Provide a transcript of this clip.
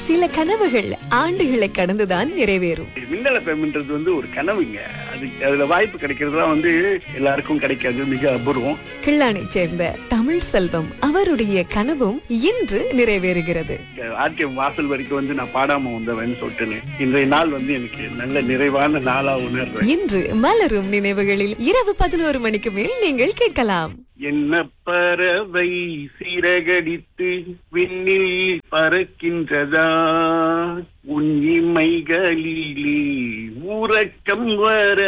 சில கனவுகள் ஆண்டுகளை கடந்துதான் நிறைவேறும் மின்னல பேமெண்ட்றது வந்து ஒரு கனவுங்க அது அதுல வாய்ப்பு கிடைக்கிறதுலாம் வந்து எல்லாருக்கும் கிடைக்காது மிக அபூர்வம் கிள்ளானை சேர்ந்த தமிழ் செல்வம் அவருடைய கனவும் இன்று நிறைவேறுகிறது ஆர்கே வாசல் வரைக்கும் வந்து நான் பாடாம வந்தவன் சொல்லிட்டுன்னு இன்றைய நாள் வந்து எனக்கு நல்ல நிறைவான நாளா உணர்றேன் இன்று மலரும் நினைவுகளில் இரவு பதினோரு மணிக்கு மேல் நீங்கள் கேட்கலாம் என்ன பறவை சிறகடித்து விண்ணில் பறக்கின்றதா உன் இமைகளிலே உறக்கம் வர